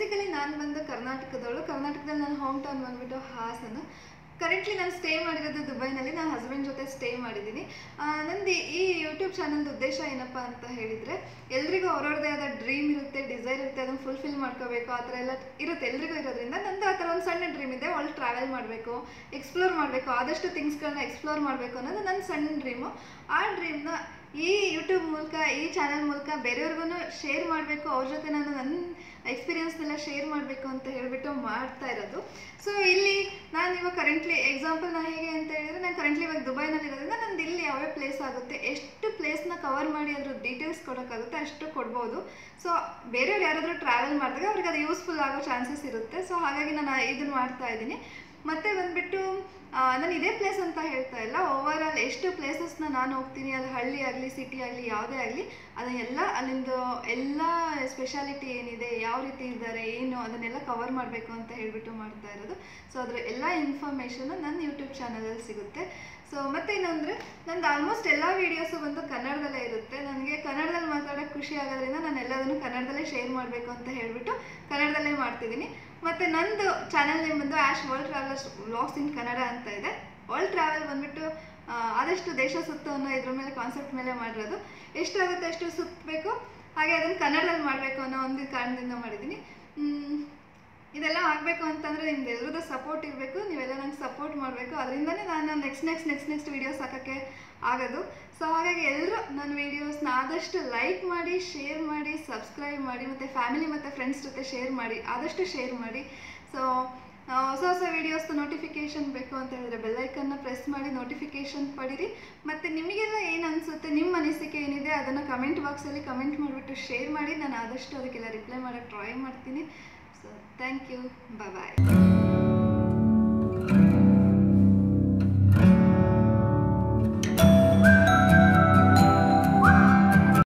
basically ನಾನು ಬಂದು ಕರ್ನಾಟಕದವಳು ಕರ್ನಾಟಕದಲ್ಲಿ ನನ್ನ ಹೋಮ್ ಟೌನ್ ಬಂದ್ಬಿಟ್ಟು ಹಾಸನ ಕರೆಂಟ್ಲಿ ನಾನು ಸ್ಟೇ ಮಾಡಿರೋದು ದುಬೈನಲ್ಲಿ ನಾನು ಹಸ್ಬೆಂಡ್ ಜೊತೆ ಸ್ಟೇ ಮಾಡಿದ್ದೀನಿ ಆ, ನಂದು ಈ- ಈ ಯೂಟ್ಯೂಬ್ ಚಾನಲ್ದು ಉದ್ದೇಶ ಏನಪ್ಪ ಅಂತ ಹೇಳಿದರೆ ಎಲ್ರಿಗೂ ಅವ್ರವ್ರದ್ದೇ ಆದ ಡ್ರೀಮ್ ಇರುತ್ತೆ ಡಿಸೈರ್ ಇರುತ್ತೆ ಅದನ್ನು ಫುಲ್ಫಿಲ್ ಮಾಡ್ಕೋಬೇಕು ಆ ಥರ ಎಲ್ಲ ಇರುತ್ತೆ ಎಲ್ರಿಗೂ ಇರೋದ್ರಿಂದ ನಂದು ಆ ಥರ ಒಂದು ಸಣ್ಣ ಡ್ರೀಮ್ ಇದೆ ಒಳ್ಳೆ ಟ್ರಾವೆಲ್ ಮಾಡಬೇಕು ಎಕ್ಸ್ಪ್ಲೋರ್ ಮಾಡಬೇಕು ಆದಷ್ಟು ಥಿಂಗ್ಸ್ಗಳನ್ನ ಎಕ್ಸ್ಪ್ಲೋರ್ ಮಾಡಬೇಕು ಅನ್ನೋದು ನನ್ನ ಸಣ್ಣ ಡ್ರೀಮು ಆ ಡ್ರೀಮ್ನ ಈ ಯೂಟ್ಯೂಬ್ ಮೂಲಕ ಈ ಚಾನಲ್ ಮೂಲಕ ಬೇರೆಯವ್ರಿಗೂ ಶೇರ್ ಮಾಡಬೇಕು ಅವ್ರ ಜೊತೆ ನಾನು ನನ್ನ ಎಕ್ಸ್ಪೀರಿಯನ್ಸ್ನೆಲ್ಲ ಶೇರ್ ಮಾಡಬೇಕು ಅಂತ ಹೇಳಿಬಿಟ್ಟು ಮಾಡ್ತಾ ಇರೋದು ಸೊ ಇಲ್ಲಿ ನಾನು ಇವಾಗ ಕರೆಂಟ್ಲಿ ಎಕ್ಸಾಂಪಲ್ ನಾನು ಹೇಗೆ ಅಂತ ಹೇಳಿದ್ರೆ ನಾನು ಕರೆಂಟ್ಲಿ ಇವಾಗ ದುಬೈನಲ್ಲಿ ಇರೋದ್ರಿಂದ ನಂದು ಇಲ್ಲಿ ಯಾವ್ಯಾವ ಪ್ಲೇಸ್ ಆಗುತ್ತೆ ಎಷ್ಟು ಪ್ಲೇಸ್ನ ಕವರ್ ಮಾಡಿ ಅದ್ರ ಡೀಟೇಲ್ಸ್ ಕೊಡೋಕ್ಕಾಗುತ್ತೆ ಅಷ್ಟು ಕೊಡ್ಬೋದು ಸೊ ಬೇರೆಯವ್ರು ಯಾರಾದರೂ ಟ್ರಾವೆಲ್ ಮಾಡಿದಾಗ ಅವ್ರಿಗೆ ಅದು ಯೂಸ್ಫುಲ್ ಆಗೋ ಚಾನ್ಸಸ್ ಇರುತ್ತೆ ಸೊ ಹಾಗಾಗಿ ನಾನು ಇದನ್ನು ಮಾಡ್ತಾ ಇದ್ದೀನಿ ಮತ್ತೆ ಬಂದ್ಬಿಟ್ಟು ನಾನು ಇದೇ ಪ್ಲೇಸ್ ಅಂತ ಹೇಳ್ತಾ ಇಲ್ಲ ಓವರ್ ಆಲ್ ಎಷ್ಟು ಪ್ಲೇಸಸ್ನ ನಾನು ಹೋಗ್ತೀನಿ ಅದು ಹಳ್ಳಿ ಆಗಲಿ ಸಿಟಿ ಆಗಲಿ ಯಾವುದೇ ಆಗಲಿ ಅದನ್ನೆಲ್ಲ ಅಲ್ಲಿಂದು ಎಲ್ಲ ಸ್ಪೆಷಾಲಿಟಿ ಏನಿದೆ ಯಾವ ರೀತಿ ಇದ್ದಾರೆ ಏನು ಅದನ್ನೆಲ್ಲ ಕವರ್ ಮಾಡಬೇಕು ಅಂತ ಹೇಳ್ಬಿಟ್ಟು ಮಾಡ್ತಾ ಇರೋದು ಸೊ ಅದರ ಎಲ್ಲ ಇನ್ಫಾರ್ಮೇಷನು ನನ್ನ ಯೂಟ್ಯೂಬ್ ಚಾನಲಲ್ಲಿ ಸಿಗುತ್ತೆ ಸೊ ಮತ್ತೇನಂದರೆ ನಂದು ಆಲ್ಮೋಸ್ಟ್ ಎಲ್ಲ ವೀಡಿಯೋಸು ಬಂದು ಕನ್ನಡದಲ್ಲೇ ಇರುತ್ತೆ ನನಗೆ ಕನ್ನಡದಲ್ಲಿ ಮಾತಾಡೋಕ್ಕೆ ಖುಷಿ ಆಗೋದ್ರಿಂದ ನಾನು ಎಲ್ಲದನ್ನು ಕನ್ನಡದಲ್ಲೇ ಶೇರ್ ಮಾಡಬೇಕು ಅಂತ ಹೇಳ್ಬಿಟ್ಟು ಕನ್ನಡದಲ್ಲೇ ಮಾಡ್ತಿದ್ದೀನಿ ಮತ್ತು ನಂದು ಚಾನಲ್ ನೇಮ್ ಬಂದು Ash world travellers vlogs in Kannada ಅಂತ ಇದೆ ವರ್ಲ್ಡ್ ಟ್ರಾವೆಲ್ ಬಂದ್ಬಿಟ್ಟು ಆ, ಆದಷ್ಟು ದೇಶ ಸುತ್ತು ಅನ್ನೋ ಇದ್ರ ಮೇಲೆ ಕಾನ್ಸೆಪ್ಟ್ ಮೇಲೆ ಮಾಡಿರೋದು ಎಷ್ಟಾಗುತ್ತೆ ಅಷ್ಟು ಸುತ್ತಬೇಕು ಹಾಗೆ ಅದನ್ನು ಕನ್ನಡದಲ್ಲಿ ಮಾಡಬೇಕು ಅನ್ನೋ ಒಂದು ಕಾರಣದಿಂದ ಮಾಡಿದ್ದೀನಿ ಮ್, ಇದೆಲ್ಲ ಆಗಬೇಕು ಅಂತಂದರೆ ನಿಮ್ದು ಎಲ್ಲರದ್ದು ಸಪೋರ್ಟ್ ಇರಬೇಕು ನೀವೆಲ್ಲ ನಂಗೆ ಸಪೋರ್ಟ್ ಮಾಡಬೇಕು ಅದರಿಂದನೇ ನಾನು next next next next videos ಹಾಕೋಕ್ಕೆ ಆಗೋದು ಸೊ ಹಾಗಾಗಿ ಎಲ್ಲರೂ ನನ್ನ ವೀಡಿಯೋಸ್ನ ಆದಷ್ಟು ಲೈಕ್ ಮಾಡಿ ಶೇರ್ ಮಾಡಿ ಸಬ್ಸ್ಕ್ರೈಬ್ ಮಾಡಿ ಮತ್ತು ಫ್ಯಾಮಿಲಿ ಮತ್ತು ಫ್ರೆಂಡ್ಸ್ ಜೊತೆ ಶೇರ್ ಮಾಡಿ ಆದಷ್ಟು ಶೇರ್ ಮಾಡಿ ಸೊ ಹೊಸ ಹೊಸ ವೀಡಿಯೋಸ್ದು ನೋಟಿಫಿಕೇಷನ್ ಬೇಕು ಅಂತ ಹೇಳಿದ್ರೆ ಬೆಲ್ಲೈಕನ್ನ ಪ್ರೆಸ್ ಮಾಡಿ ನೋಟಿಫಿಕೇಷನ್ ಪಡೀರಿ ಮತ್ತು ನಿಮಗೆಲ್ಲ ಏನು ಅನಿಸುತ್ತೆ ನಿಮ್ಮ ಅನಿಸಿಕೆ ಏನಿದೆ ಅದನ್ನು ಕಮೆಂಟ್ ಬಾಕ್ಸಲ್ಲಿ ಕಮೆಂಟ್ ಮಾಡಿಬಿಟ್ಟು ಶೇರ್ ಮಾಡಿ ನಾನು ಆದಷ್ಟು ಅದಕ್ಕೆಲ್ಲ ರಿಪ್ಲೈ ಮಾಡೋಕ್ಕೆ ಟ್ರೈ ಮಾಡ್ತೀನಿ ಸೊ ಥ್ಯಾಂಕ್ ಯು ಬಾಯ್